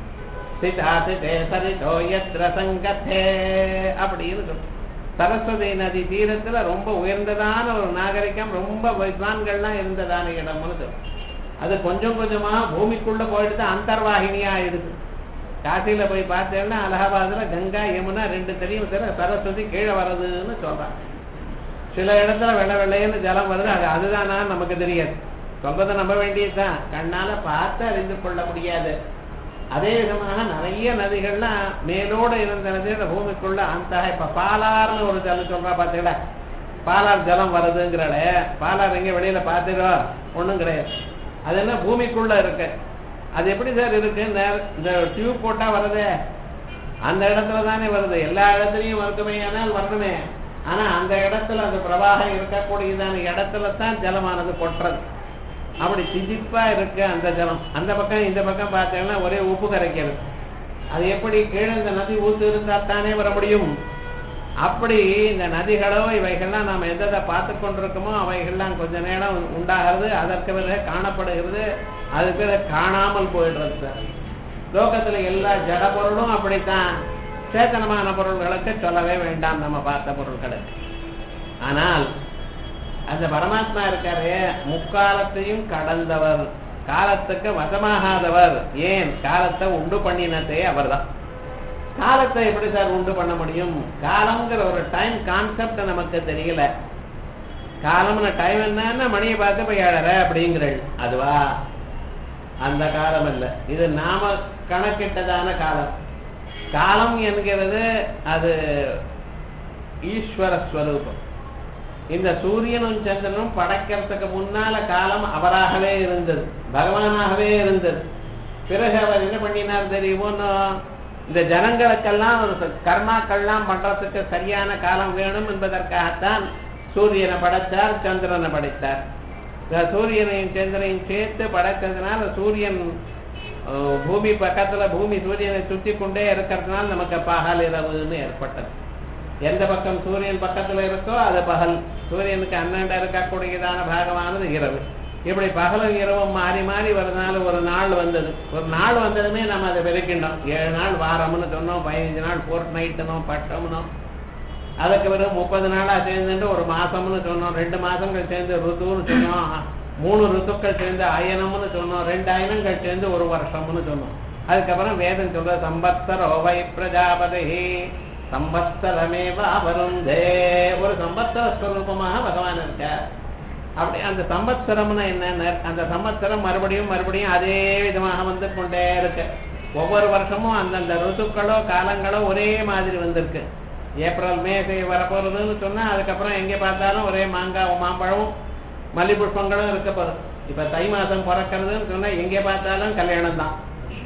சிதாசிதே சரிதோ எத்ர சங்கத்தே அப்படின்னு சொல்றோம் சரஸ்வதி நதி தீரத்துல ரொம்ப உயர்ந்ததான ஒரு நாகரிகம் ரொம்ப வித்வான்கள்லாம் இருந்ததான இடம்னு சொல்றோம் அது கொஞ்சம் கொஞ்சமா பூமிக்குள்ள போயிட்டு அந்தர்வாகினியா ஆயிடுது காசியில போய் பார்த்தேன்னா அலகாபாத்ல கங்கா யமுனா ரெண்டு தெரியும் சார் சரஸ்வதி கீழே வர்றதுன்னு சொல்றாங்க சில இடத்துல வெள்ளை வெள்ளைன்னு ஜலம் வருது அது அதுதானா நமக்கு தெரியாது சொல்றதை நம்ப வேண்டியதுதான் கண்ணால பார்த்து அறிந்து கொள்ள முடியாது அதே விதமாக நிறைய நதிகள்லாம் மேலோட இருந்த நதியோட பூமிக்குள்ள அந்த இப்ப பாலாறுன்னு ஒரு ஜலம் சொல்றா பாத்தீங்களா பாலார் ஜலம் வருதுங்கிறாளே பாலார் எங்க வெளியில பாத்துக்கோ ஒண்ணும் கிடையாது அது என்ன பூமிக்குள்ள இருக்கு அது எப்படி சார் இருக்கு இந்த டியூப் போட்டா வருதே அந்த இடத்துல தானே வருது எல்லா இடத்துலயும் வருதுமே ஆனால் வரணுமே ஆனா அந்த இடத்துல அந்த பிரவாகம் இருக்கக்கூடியதான இடத்துல தான் ஜலமானது கொட்டுறது அப்படி திதிப்பா இருக்கு அந்த ஜலம் அந்த பக்கம் இந்த பக்கம் பார்த்தீங்கன்னா ஒரே உப்பு கரைக்கிறது அது எப்படி கீழே இந்த நதி ஊத்து இருந்தா தானே வர முடியும் அப்படி இந்த நதிகளோ இவைகள்லாம் நாம் எதை பார்த்து கொண்டிருக்கோமோ அவைகள்லாம் கொஞ்ச நேரம் உண்டாகிறது அதற்கு பிறகு காணப்படுகிறது அது பிறகு காணாமல் போயிடுறது சார் லோகத்துல எல்லா ஜட பொருளும் அப்படித்தான் சேத்தனமான பொருள்களுக்கு சொல்லவே வேண்டாம் நம்ம பார்த்த பொருட்களுக்கு ஆனால் அந்த பரமாத்மா இருக்காரு முக்காலத்தையும் கடந்தவர் காலத்துக்கு வசமாகாதவர் ஏன் காலத்தை உண்டு பண்ணினதே அவர்தான் காலத்தை எப்படி சார் உண்டு பண்ண முடியும் காலம்ங்கிற ஒரு டைம் கான்செப்ட் நமக்கு தெரியல காலம்னு டைம் என்னன்னா மணியை பார்த்து போய் ஏழற அப்படிங்கிறள் அதுவா அந்த காலம் இல்லை இது நாம கணக்கிட்டதான காலம் காலம் என்கிறது அது ஈஸ்வர ஸ்வரூபம் இந்த சூரியனும் சந்திரனும் படைக்கிறதுக்கு முன்னால காலம் அவராகவே இருந்தது பகவானாகவே இருந்தது பிறகு அவர் என்ன பண்ணினார் தெரியுமோன்னு இந்த ஜனங்களுக்கெல்லாம் ஒரு கர்மாக்கள்லாம் பண்றதுக்கு சரியான காலம் வேணும் என்பதற்காகத்தான் சூரியனை படைத்தார் சந்திரனை படைத்தார் சூரியனையும் சந்திரனையும் சேர்த்து படைத்ததுனால சூரியன் பூமி பக்கத்துல பூமி சூரியனை சுற்றி கொண்டே இருக்கிறதுனால நமக்கு பகல் இரவுன்னு ஏற்பட்டது எந்த பக்கம் சூரியன் பக்கத்துல இருக்கோ அது பகல் சூரியனுக்கு அண்ணாண்ட இருக்கக்கூடியதான பாகமானது இரவு இப்படி பகலும் இரவும் மாறி மாறி வரதுனால ஒரு நாள் வந்தது ஒரு நாள் வந்ததுமே நம்ம அதை பெருக்கிண்டோம் ஏழு நாள் வாரம்னு சொன்னோம் பதினஞ்சு நாள் ஃபோர்ட் நைட்டுனோம் பட்டம்னோம் அதுக்கு பிறகு முப்பது நாளா சேர்ந்துட்டு ஒரு மாசம்னு சொன்னோம் ரெண்டு மாசங்கள் சேர்ந்து ருத்துன்னு சொன்னோம் மூணு ருத்துக்கள் சேர்ந்து அயனம்னு சொன்னோம் ரெண்டு அயனங்கள் சேர்ந்து ஒரு வருஷம்னு சொன்னோம் அதுக்கப்புறம் வேதம் சொல்ற சம்பத்சர ஓவை பிரஜாபதி சம்பத்சரமேவ வருந்தே ஒரு சம்பத்சர ஸ்வரூபமாக பகவான் இருக்கார் அப்படி அந்த சம்பத்சரம்னா என்ன அந்த சம்பத்சரம் மறுபடியும் மறுபடியும் அதே விதமாக வந்து கொண்டே இருக்கு ஒவ்வொரு வருஷமும் அந்தந்த ருத்துக்களோ காலங்களோ ஒரே மாதிரி வந்திருக்கு ஏப்ரல் மே சே வரப்போறதுன்னு சொன்னா அதுக்கப்புறம் எங்கே பார்த்தாலும் ஒரே மாங்காய் மாம்பழமும் மல்லி புஷ்பங்களும் இருக்க போகுது இப்ப தை மாசம் பிறக்கிறதுன்னு சொன்னா எங்கே பார்த்தாலும் கல்யாணம் தான்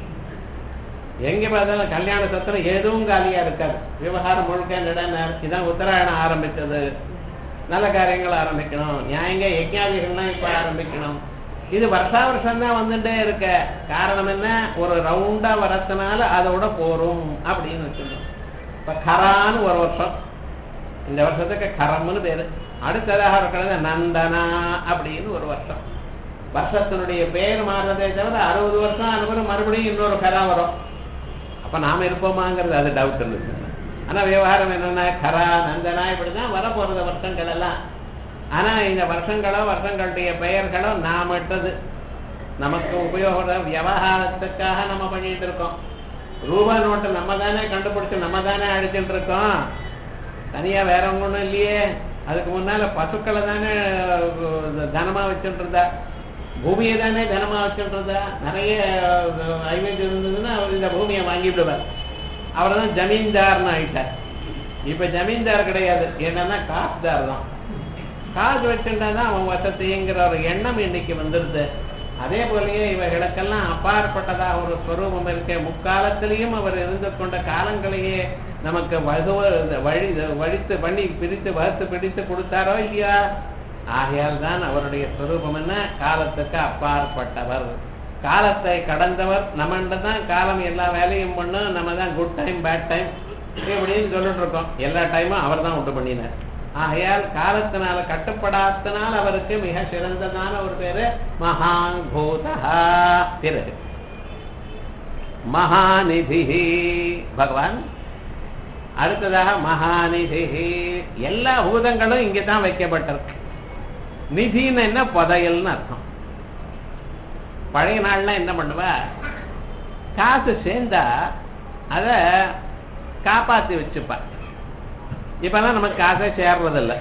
எங்க பார்த்தாலும் கல்யாண சத்திரம் எதுவும் காலியா இருக்காது விவகாரம் முழுக்க நடன இதான் உத்தராயணம் ஆரம்பிச்சது நல்ல காரியங்கள் ஆரம்பிக்கணும் நியாயங்க யஜ்ஞாதிகள்லாம் இப்ப ஆரம்பிக்கணும் இது வருஷா வருஷம் தான் வந்துட்டே இருக்க காரணம் என்ன ஒரு ரவுண்டா வரதுனால அதோட போரும் அப்படின்னு வச்சுக்கணும் இப்ப கரான்னு ஒரு வருஷம் இந்த வருஷத்துக்கு கரம்னு பேரு அடுத்ததாக இருக்கிறது நந்தனா அப்படின்னு ஒரு வருஷம் வருஷத்தினுடைய பேர் மாறுறதே தவிர அறுபது வருஷம் அனுப்புறம் மறுபடியும் இன்னொரு கரா வரும் அப்ப நாம இருப்போமாங்கிறது அது டவுட் இருந்துச்சு ஆனா விவகாரம் என்னன்னா கரா நந்தனா இப்படிதான் வரப்போறது வருஷங்கள் எல்லாம் ஆனா இந்த வருஷங்களோ வருஷங்களுடைய பெயர்களோ நாம் இட்டது நமக்கு உபயோக விவகாரத்துக்காக நம்ம பண்ணிட்டு இருக்கோம் ரூபா நோட்டை நம்ம தானே கண்டுபிடிச்சு நம்ம தானே அடிச்சுட்டு இருக்கோம் தனியா வேற ஒண்ணும் இல்லையே அதுக்கு முன்னால பசுக்களை தானே தனமா வச்சுட்டு இருந்தா பூமியை தானே தனமா வச்சுட்டு இருந்தா நிறைய ஐவேஜ் இருந்ததுன்னா அவர் இந்த பூமியை வாங்கிவிடுவார் அவர் தான் ஜமீன்தார்னு ஆயிட்டார் இப்ப ஜமீன்தார் கிடையாது என்னன்னா காசுதார் தான் காசு வச்சுட்டா தான் அவன் வசதிங்கிற ஒரு எண்ணம் இன்னைக்கு வந்துருது அதே போலயே இவைகளுக்கெல்லாம் அப்பாற்பட்டதா ஒரு ஸ்வரூபம் இருக்க முக்காலத்திலையும் அவர் இருந்து கொண்ட காலங்களையே நமக்கு வகுவ வழி வழித்து பண்ணி பிரித்து வகுத்து பிடித்து கொடுத்தாரோ இல்லையா ஆகையால் தான் அவருடைய ஸ்வரூபம் என்ன காலத்துக்கு அப்பாற்பட்டவர் காலத்தை கடந்தவர் நம்மகிட்ட தான் காலம் எல்லா வேலையும் பண்ணும் நம்ம தான் குட் டைம் பேட் டைம் இப்படின்னு சொல்லிட்டு இருக்கோம் எல்லா டைமும் அவர் தான் உண்டு பண்ணினார் ஆகையால் காலத்தினால கட்டுப்படாதனால் அவருக்கு மிக சிறந்ததான ஒரு பேரு மகாங்கூதா பிறகு மகாநிதி பகவான் அடுத்ததாக மகாநிதி எல்லா பூதங்களும் இங்கே தான் வைக்கப்பட்டிருக்கு நிதின்னு என்ன புதையல்னு அர்த்தம் பழைய நாள்லாம் என்ன பண்ணுவா காசு சேர்ந்தா அதை காப்பாத்தி வச்சுப்பா இப்பெல்லாம் நமக்கு காசே சேர்றதில்ல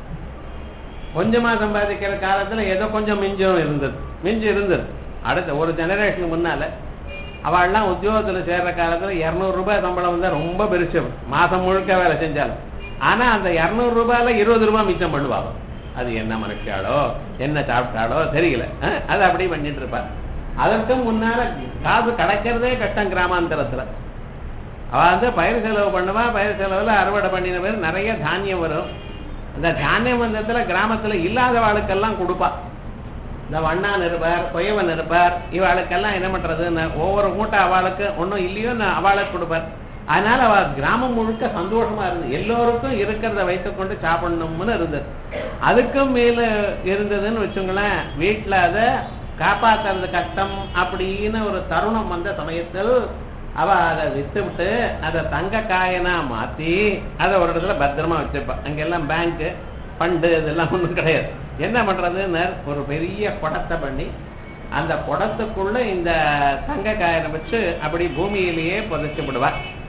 கொஞ்சமா சம்பாதிக்கிற காலத்துல ஏதோ கொஞ்சம் மிஞ்சும் இருந்தது மிஞ்சம் இருந்தது அடுத்த ஒரு ஜெனரேஷனுக்கு முன்னால அவள்லாம் உத்தியோகத்துல சேர்ற காலத்துல இருநூறு ரூபாய் சம்பளம் வந்தா ரொம்ப பெருசு மாசம் முழுக்க வேலை செஞ்சாலும் ஆனா அந்த இருநூறு ரூபாயில இருபது ரூபாய் மிச்சம் பண்ணுவாங்க அது என்ன மனுஷாலோ என்ன சாப்பிட்டாலோ தெரியல அஹ், அது அப்படி பண்ணிட்டு இருப்பார் அதற்கும் முன்னால காசு கிடைக்கிறதே கஷ்டம் கிராமாந்தரத்துல அவ வந்து பயிர் செலவு பண்ணுவா பயிர் செலவுல அறுவடை பண்ணின பேர் நிறைய தானியம் வரும் அந்த தானியம் வந்ததுல கிராமத்துல இல்லாதவாளுக்கெல்லாம் கொடுப்பா இந்த வண்ணான் இருப்பார் கொயவன் இருப்பார் இவாளுக்கெல்லாம் என்ன பண்றதுன்னு ஒவ்வொரு மூட்டை அவளுக்கு ஒன்றும் இல்லையோ நான் அவளுக்கு கொடுப்பார் அதனால அவ கிராமம் முழுக்க சந்தோஷமா இருந்தது எல்லோருக்கும் இருக்கிறத வைத்துக்கொண்டு சாப்பிடணும்னு இருந்தது அதுக்கும் மேல இருந்ததுன்னு வச்சுங்களேன் வீட்டுல அதை காப்பாத்துறது கஷ்டம் அப்படின்னு ஒரு தருணம் வந்த சமயத்தில் அவ அதை வித்து விட்டு அதை தங்க காயனா மாத்தி அதை ஒரு இடத்துல பத்திரமா வச்சிருப்பா அங்கெல்லாம் பேங்க் ஃபண்டு இதெல்லாம் ஒண்ணும் கிடையாது என்ன பண்றதுன்னு ஒரு பெரிய குடத்தை பண்ணி அந்த குடத்துக்குள்ள இந்த தங்க காயனை வச்சு அப்படி பூமியிலேயே புதைச்சு விடுவா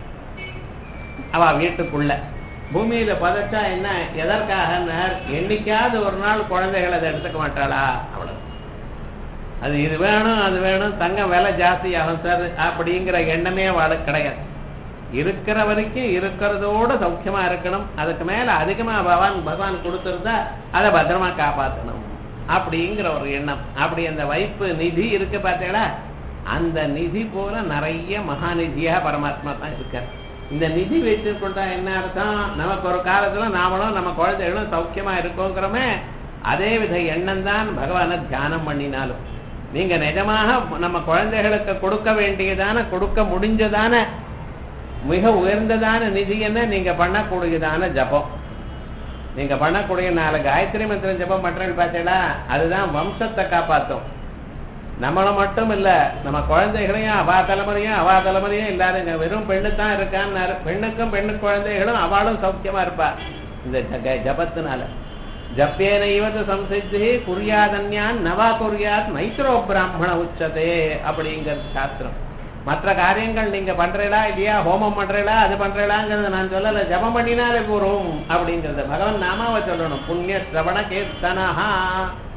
அவ வீட்டுக்குள்ள பூமியில புதைச்சா என்ன எதற்காக என்னைக்காவது ஒரு நாள் குழந்தைகள் அதை எடுத்துக்க மாட்டாளா அவ்வளவு அது இது வேணும் அது வேணும் தங்கம் விலை ஜாஸ்தி ஆகும் சார் அப்படிங்கிற எண்ணமே அவளுக்கு கிடையாது இருக்கிற வரைக்கும் இருக்கிறதோட சௌக்கியமா இருக்கணும் அதுக்கு மேல அதிகமா பகவான் பகவான் கொடுத்திருந்தா அதை பத்திரமா காப்பாற்றணும் அப்படிங்கிற ஒரு எண்ணம் அப்படி அந்த வைப்பு நிதி இருக்கு பார்த்தீங்களா அந்த நிதி போல நிறைய மகாநிதியா பரமாத்மா தான் இருக்கார் இந்த நிதி வைத்துக்கொண்டா என்ன அர்த்தம் நமக்கு ஒரு காலத்துல நாமளும் நம்ம குழந்தைகளும் சௌக்கியமா இருக்கோங்கிறோமே அதே வித எண்ணம் தான் பகவானை தியானம் பண்ணினாலும் நீங்க நிஜமாக நம்ம குழந்தைகளுக்கு கொடுக்க வேண்டியதான கொடுக்க முடிஞ்சதான மிக உயர்ந்ததான நிதி என்ன நீங்க பண்ணக்கூடியதான ஜபம் நீங்க பண்ணக்கூடிய நாலு காயத்ரி மந்திரம் ஜபம் பண்றேன்னு பார்த்தீங்களா அதுதான் வம்சத்தை காப்பாத்தும் நம்மள மட்டும் இல்ல நம்ம குழந்தைகளையும் அவா தலைமுறையும் அவா தலைமுறையும் இல்லாத வெறும் பெண்ணு தான் இருக்கான்னு பெண்ணுக்கும் பெண்ணு குழந்தைகளும் அவளும் சௌக்கியமா இருப்பா இந்த ஜக- ஜபத்தினால ஜப்பேன இவது சம்சித்தி குறியாதன்யான் நவா குறியாத் மைத்ரோ பிராமண உச்சதே அப்படிங்கிற சாஸ்திரம் மற்ற காரியங்கள் நீங்க பண்றீங்களா இல்லையா ஹோமம் பண்றீங்களா அது பண்றீங்களாங்கிறத நான் சொல்லல ஜபம் பண்ணினாலே போறோம் அப்படிங்கறத பகவான் நாமாவை சொல்லணும் புண்ணிய சிரவண கீர்த்தனஹா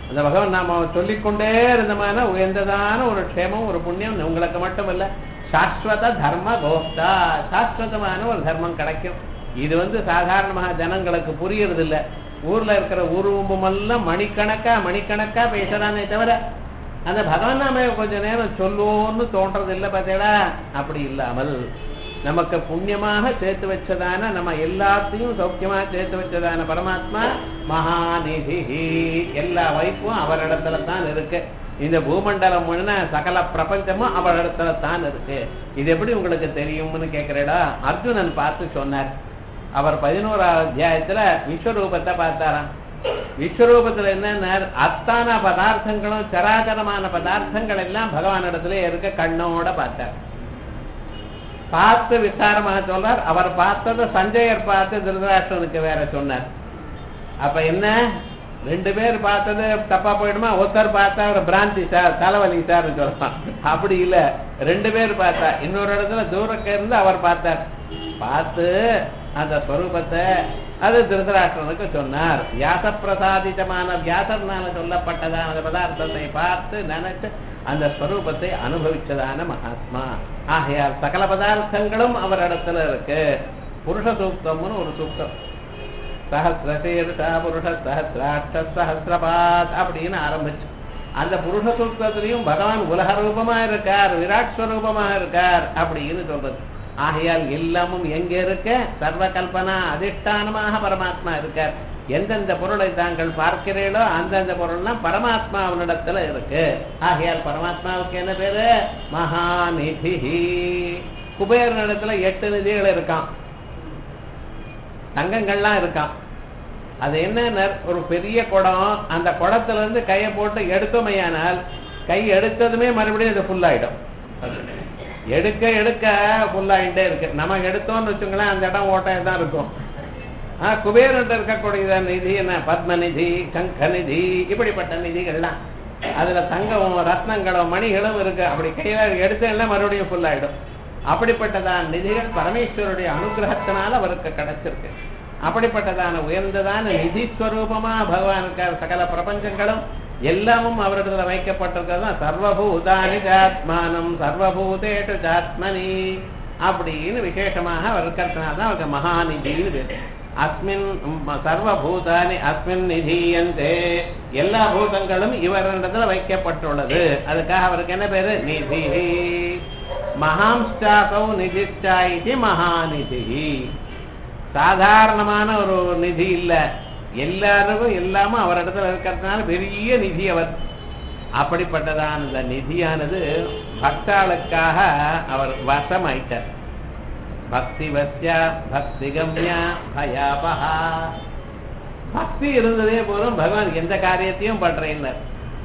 அந்த பகவான் நாம சொல்லிக்கொண்டே இருந்தோம்னா உயர்ந்ததான ஒரு க்ஷேமம் ஒரு புண்ணியம் உங்களுக்கு மட்டும் இல்ல சாஸ்வத தர்ம கோப்தா சாஸ்வதமான ஒரு தர்மம் கிடைக்கும் இது வந்து சாதாரணமாக ஜனங்களுக்கு புரியறது இல்ல ஊர்ல இருக்கிற உருவமெல்லாம் மணிக்கணக்கா மணிக்கணக்கா பேசுறானே தவிர அந்த பகவான் நாம கொஞ்ச நேரம் சொல்லுவோம்னு தோன்றது இல்லை பார்த்தேடா அப்படி இல்லாமல் நமக்கு புண்ணியமாக சேர்த்து வச்சதான நம்ம எல்லாத்தையும் சௌக்கியமா சேர்த்து வச்சதான பரமாத்மா மகாநிதி எல்லா வைப்பும் அவரிடத்துல தான் இருக்கு இந்த பூமண்டலம் முழுன சகல பிரபஞ்சமும் அவரிடத்துல தான் இருக்கு இது எப்படி உங்களுக்கு தெரியும்னு கேட்கிறேடா அர்ஜுனன் பார்த்து சொன்னார் அவர் பதினோராவது அத்தியாயத்துல விஸ்வரூபத்தை பார்த்தாராம் விஸ்வரூபத்துல என்ன அத்தான பதார்த்தங்களும் சராச்சரமான பதார்த்தங்கள் எல்லாம் பகவானிடத்துல இருக்க கண்ணோட பார்த்தார் பார்த்து விசாரமாக சொல்றார் அவர் பார்த்ததை சஞ்சயர் பார்த்து திருதராஷ்டிரனுக்கு வேற சொன்னார் அப்ப என்ன ரெண்டு பேர் பார்த்தது தப்பா போயிடுமா ஒருத்தர் பார்த்தா ஒரு பிராந்தி சார் தலைவலி சார் சொல்லலாம் அப்படி இல்ல ரெண்டு பேர் பார்த்தா இன்னொரு இடத்துல தூரக்க இருந்து அவர் பார்த்தார் பார்த்து அந்த ஸ்வரூபத்தை அது திருதராஷ்டிரனுக்கு சொன்னார் வியாச பிரசாதிதமான வியாசர்னால சொல்லப்பட்டதான அந்த பதார்த்தத்தை பார்த்து நினைச்சு அந்த ஸ்வரூபத்தை அனுபவிச்சதான மகாத்மா ஆகையால் சகல பதார்த்தங்களும் அவரிடத்துல இருக்கு புருஷ சூக்தம்னு ஒரு சூக்தம் சஹசிரசீர்ஷா புருஷ சஹசிராட்ச சஹசிரபாத் அப்படின்னு ஆரம்பிச்சு அந்த புருஷ சூக்தத்திலையும் பகவான் உலக ரூபமா இருக்கார் விராட் ஸ்வரூபமா இருக்கார் அப்படின்னு சொல்றது ஆகையால் எல்லாமும் எங்க இருக்க சர்வ கல்பனா அதிஷ்டானமாக பரமாத்மா இருக்கார் எந்தெந்த பொருளை தாங்கள் பார்க்கிறீர்களோ அந்தந்த பொருள்லாம் பரமாத்மா அவனிடத்துல இருக்கு ஆகையால் பரமாத்மாவுக்கு என்ன பேரு மகாநிதி குபேரனிடத்துல எட்டு நிதிகள் இருக்கான் தங்கங்கள்லாம் இருக்கான் அது என்ன ஒரு பெரிய குடம் அந்த குடத்துல இருந்து கையை போட்டு எடுத்தோமையானால் கை எடுத்ததுமே மறுபடியும் அது ஃபுல் ஆயிடும் எடுக்க எடுக்க ஃபுல் ஆகிட்டே இருக்கு நம்ம எடுத்தோம்னு வச்சுங்களேன் அந்த இடம் ஓட்டையா தான் இருக்கும் ஆஹ் குபேரன் இருக்கக்கூடிய நிதி என்ன பத்மநிதி சங்க நிதி இப்படிப்பட்ட நிதிகள்லாம் அதுல தங்கம் ரத்னங்களும் மணிகளும் இருக்கு அப்படி கையில எடுத்தேன்னா மறுபடியும் ஃபுல் ஆயிடும் அப்படிப்பட்டதான் நிதிகள் பரமேஸ்வருடைய அனுகிரகத்தினால அவருக்கு கிடைச்சிருக்கு அப்படிப்பட்டதான உயர்ந்ததான நிதி ஸ்வரூபமா பகவான் இருக்கார் சகல பிரபஞ்சங்களும் எல்லாமும் அவரிடத்துல வைக்கப்பட்டிருக்கிறது தான் சர்வபூதானி ஜாத்மானம் சர்வபூதேஷு ஜாத்மனி அப்படின்னு விசேஷமாக அவர் இருக்கிறதுனால தான் அவருக்கு மகாநிதின்னு பேரு அஸ்மின் சர்வபூதானி அஸ்மின் நிதியந்தே எல்லா பூதங்களும் இவரிடத்துல வைக்கப்பட்டுள்ளது அதுக்காக அவருக்கு என்ன பேரு நிதி மகாம்ஸ்டாசௌ நிதிஷ்டா இது மகாநிதி சாதாரணமான ஒரு நிதி இல்ல எல்லாருக்கும் எல்லாமும் அவரிடத்துல இருக்கிறதுனால பெரிய நிதி அவர் அப்படிப்பட்டதான இந்த நிதியானது பக்தாளுக்காக அவர் வசமாயிட்டார் பக்தி வசியா பக்தி கம்யா பயாபகா பக்தி இருந்ததே போதும் பகவான் எந்த காரியத்தையும் பண்றேன்னார்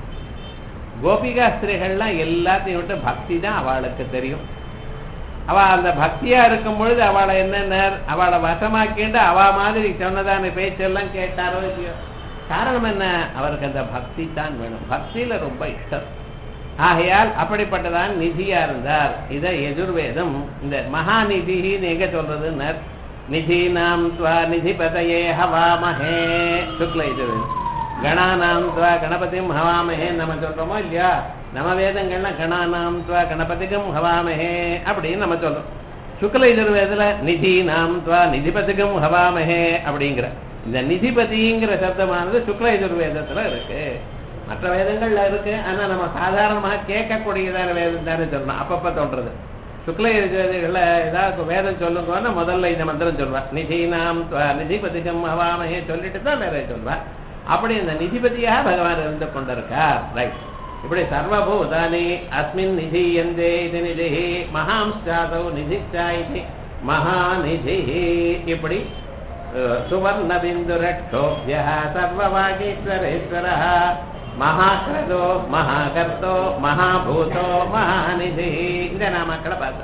கோபிகா ஸ்திரீகள்லாம் எல்லாத்தையும் விட்டு பக்தி தான் அவளுக்கு தெரியும் அவ அந்த பக்தியா இருக்கும் பொழுது அவளை என்னென்ன அவளை வசமாக்கிண்டு அவ மாதிரி சொன்னதான பேச்செல்லாம் கேட்டாரோ இல்லையோ காரணம் என்ன அவருக்கு அந்த பக்தி தான் வேணும் பக்தியில ரொம்ப இஷ்டம் ஆகையால் அப்படிப்பட்டதான் நிதியா இருந்தார் இதை எதிர்வேதம் இந்த மகாநிதின்னு எங்க சொல்றதுன்னர் நிதி நாம் துவா நிதிபதையே ஹவாமஹே சுக்ல எதிர்வேதம் கணானாம் துவா கணபதியும் ஹவாமஹே நம்ம சொல்றோமோ இல்லையா நம்ம வேதங்கள்லாம் கணானாம் துவா கணபதிகம் ஹவாமஹே அப்படின்னு நம்ம சொல்றோம் சுக்ல எதிர்வேதத்துல நிதி நாம் துவா நிதிபதிகம் ஹவாமஹே அப்படிங்கிற இந்த நிதிபதிங்கிற சப்தமானது சுக்ல எதிர்வேதத்துல இருக்கு மற்ற வேதங்கள்ல இருக்கு ஆனா நம்ம சாதாரணமாக கேட்கக்கூடியதான வேதம் தானே சொல்லணும் அப்பப்ப தோன்றது சுக்ல எதிர்வேதிகள்ல ஏதாவது வேதம் சொல்லுங்கன்னா முதல்ல இந்த மந்திரம் சொல்லுவான் நிதி நாம் துவா நிதிபதிகம் ஹவாமஹே சொல்லிட்டு தான் வேற சொல்லுவான் அப்படி இந்த நிதிபதியாக பகவான் இருந்து கொண்டிருக்கார் ரைட் இப்படி சர்வபூதானி அஸ்மின் நிதி எந்தே இது நிதி மகாம்சாதௌ நிதிச்சா இது மகாநிதி இப்படி சுவர்ண பிந்துரட்சோபிய சர்வவாகீஸ்வரேஸ்வர மகாகிரதோ மகாகர்த்தோ மகாபூதோ மகாநிதி இந்த நாமக்களை பார்த்தோம்